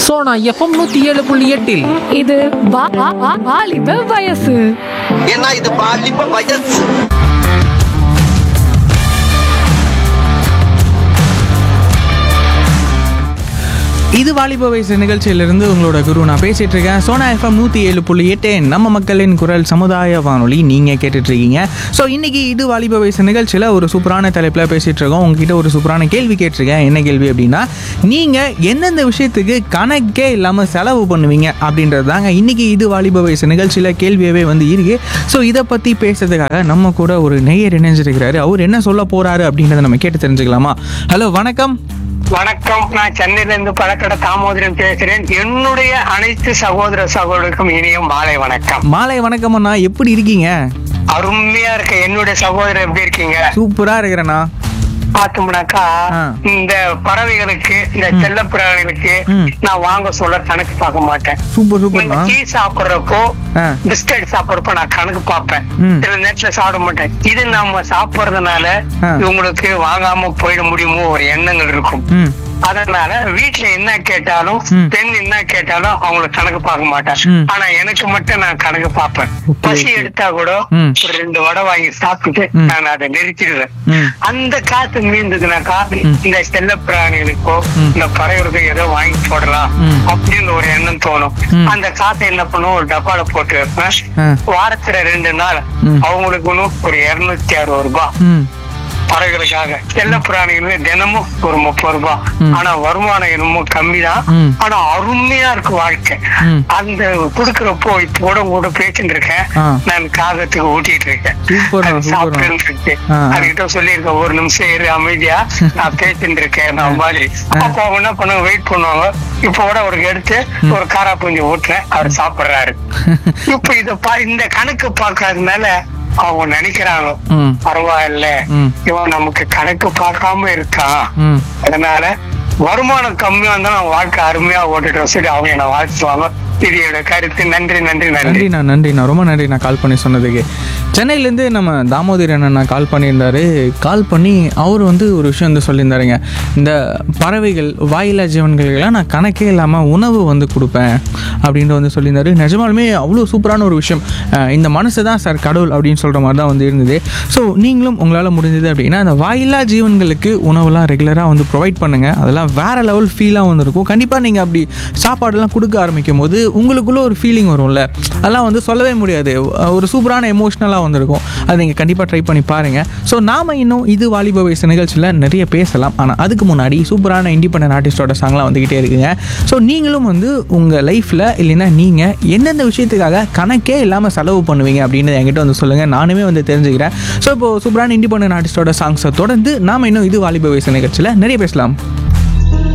Sona FM நூத்தி ஏழு புள்ளி எட்டில் இது வா- வா- வா- வாலிப வயசு ஏன்னா இது பாலிப்ப வயசு இது வாலிப வயசு நிகழ்ச்சியிலிருந்து உங்களோட குரு நான் பேசிட்டு இருக்கேன் சோனா எஃப்எம் நூற்றி ஏழு புள்ளி எட்டு நம்ம மக்களின் குரல் சமுதாய வானொலி நீங்கள் கேட்டுட்டு இருக்கீங்க ஸோ இன்னைக்கு இது வாலிப வயசு நிகழ்ச்சியில் ஒரு சூப்பரான தலைப்பில் பேசிட்டு இருக்கோம் உங்ககிட்ட ஒரு சூப்பரான கேள்வி கேட்டிருக்கேன் என்ன கேள்வி அப்படின்னா நீங்கள் எந்தெந்த விஷயத்துக்கு கணக்கே இல்லாமல் செலவு பண்ணுவீங்க அப்படின்றது தாங்க இன்னைக்கு இது வாலிப வயசு நிகழ்ச்சியில் கேள்வியவே வந்து இருக்கு ஸோ இதை பற்றி பேசுறதுக்காக நம்ம கூட ஒரு நெய்யர் இணைஞ்சிருக்கிறாரு அவர் என்ன சொல்ல போறாரு அப்படின்றத நம்ம கேட்டு தெரிஞ்சுக்கலாமா ஹலோ வணக்கம் வணக்கம் நான் சென்னையில இருந்து பழக்கடை தாமோதரன் பேசுறேன் என்னுடைய அனைத்து சகோதர சகோதரருக்கும் இனிய மாலை வணக்கம் மாலை வணக்கம் அண்ணா எப்படி இருக்கீங்க அருமையா இருக்க என்னுடைய சகோதரர் எப்படி இருக்கீங்க சூப்பரா இருக்கிறேண்ணா பார்த்தோம்னாக்கா ஆ. இந்த பறவைகளுக்கு இந்த செல்ல பிராணிகளுக்கு ம். நான் வாங்க சொல்ல கணக்கு பார்க்க மாட்டேன் சூப்பர் சூப்பர்ண்ணா டீ சாப்பிடுறப்போ ஆ. பிஸ்கட் சாப்பிடுறப்போ நான் கணக்கு பார்ப்பேன் ம். சில நேரத்துல சாப்பிட மாட்டேன் இது நம்ம சாப்பிடுறதுனால ஆ. இவங்களுக்கு வாங்காம போயிட முடியுமோ ஒரு எண்ணங்கள் இருக்கும் ம் அதனால வீட்டுல என்ன கேட்டாலும் ம். பெண் என்ன கேட்டாலும் அவங்களுக்கு கணக்கு பார்க்க மாட்டேன் ம். ஆனா எனக்கு மட்டும் நான் கணக்கு பார்ப்பேன் Okay, பசி okay. எடுத்தா கூட ம். ஒரு ரெண்டு வடை வாங்கி சாப்பிட்டுட்டு ம். நான் அதை நிறுத்திடுவேன் ம். அந்த காத்து மீந்ததுனாக்கா இந்த செல்ல பிராணிகளுக்கோ ம். இந்த பறவைகளுக்கோ ஏதோ வாங்கி போடலாம் ம். அப்படின்னு ஒரு எண்ணம் தோணும் ம். அந்த காத்தை என்ன பண்ணும் ஒரு டப்பால போட்டு வைப்பேன் ஆ. வாரத்துல ரெண்டு நாள் ம். அவங்களுக்கு இன்னும் ஒரு இருநூத்தி அறுபது ரூபாய் ம் பறவைகளுக்காக செல்ல பிராணிகளுக்கு தினமும் ஒரு முப்பது ரூபாய் ம். ஆனா வருமானம் என்னமோ கம்மி தான் ம். ஆனா அருமையா இருக்கு வாழ்க்கை ம். அந்த குடுக்கறப்போ இப்ப கூட கூட பேசிட்டு இருக்கேன் ஆ. நான் காகத்துக்கு ஊட்டிட்டு இருக்கேன் சூப்பர்ண்ணா, அது சூப்பர்ண்ணா. சாப்பிட்டுட்டு இருக்கு ஆ. அதுகிட்ட சொல்லியிருக்கேன் ஒரு நிமிஷம் இரு அமைதியா நான் பேசிட்டு இருக்கேன் நான் மாதிரி அப்போ அவங்க என்ன பண்ணுவாங்க வெயிட் பண்ணுவாங்க இப்ப கூட அவருக்கு எடுத்து ஒரு காரா பூஞ்சி ஊட்டுறேன் அவர் சாப்பிடுறாரு இப்ப இத பா இந்த கணக்கு பார்க்கறதுனால அவங்க நினைக்கிறாங்க ம் பரவாயில்ல ம். இவன் நமக்கு கணக்கு பார்க்காம இருக்கான் ம் அதனால வருமானம் கம்மியா இருந்தாலும் வாழ்க்கை அருமையா ஓட்டுட்டு சொல்லி அவங்க என்ன வாழ்த்துவாங்க இது என்னோட கருத்து நன்றி நன்றி நன்றி நன்றிண்ணா நன்றிண்ணா ரொம்ப நன்றி நான் கால் பண்ணி சொன்னதுக்கு சென்னையிலேருந்து நம்ம தாமோதர் அண்ணா கால் பண்ணியிருந்தாரு கால் பண்ணி அவர் வந்து ஒரு விஷயம் வந்து சொல்லியிருந்தாருங்க இந்த பறவைகள் வாயிலா ஜீவன்களுக்கெல்லாம் நான் கணக்கே இல்லாமல் உணவு வந்து கொடுப்பேன் அப்படின்ட்டு வந்து சொல்லியிருந்தாரு நிஜமாலுமே அவ்வளோ சூப்பரான ஒரு விஷயம் அஹ் இந்த மனசு தான் சார் கடவுள் அப்படின்னு சொல்கிற மாதிரி தான் வந்து இருந்தது ஸோ நீங்களும் உங்களால் முடிஞ்சது அப்படின்னா அந்த வாயிலா ஜீவன்களுக்கு உணவுலாம் ரெகுலராக வந்து ப்ரொவைட் பண்ணுங்கள் அதெல்லாம் வேறு லெவல் ஃபீலாக வந்து இருக்கும் கண்டிப்பாக நீங்கள் அப்படி சாப்பாடெல்லாம் கொடுக்க ஆரம்பிக்கும் போது உங்களுக்குள்ள ஒரு ஃபீலிங் வரும்ல அதெல்லாம் வந்து சொல்லவே முடியாது ஒரு சூப்பரான எமோஷ்னலாக வந்திருக்கும் அது நீங்கள் கண்டிப்பாக ட்ரை பண்ணி பாருங்கள் ஸோ நாம் இன்னும் இது வாலிப வயசு நிகழ்ச்சியில் நிறைய பேசலாம் ஆனால் அதுக்கு முன்னாடி சூப்பரான இண்டிபெண்டன்ட் ஆர்டிஸ்டோட சாங்லாம் வந்துக்கிட்டே இருக்குங்க ஸோ நீங்களும் வந்து உங்கள் லைஃப்பில் இல்லைன்னா நீங்கள் எந்தெந்த விஷயத்துக்காக கணக்கே இல்லாமல் செலவு பண்ணுவீங்க அப்படின்னு என்கிட்ட வந்து சொல்லுங்கள் நானுமே வந்து தெரிஞ்சுக்கிறேன் ஸோ இப்போ சூப்பரான இண்டிபெண்டன்ட் ஆர்டிஸ்டோட சாங்ஸை தொடர்ந்து நாம் இன்னும் இது வாலிப வயசு நிகழ்ச்சியில் நிறைய பேசலாம்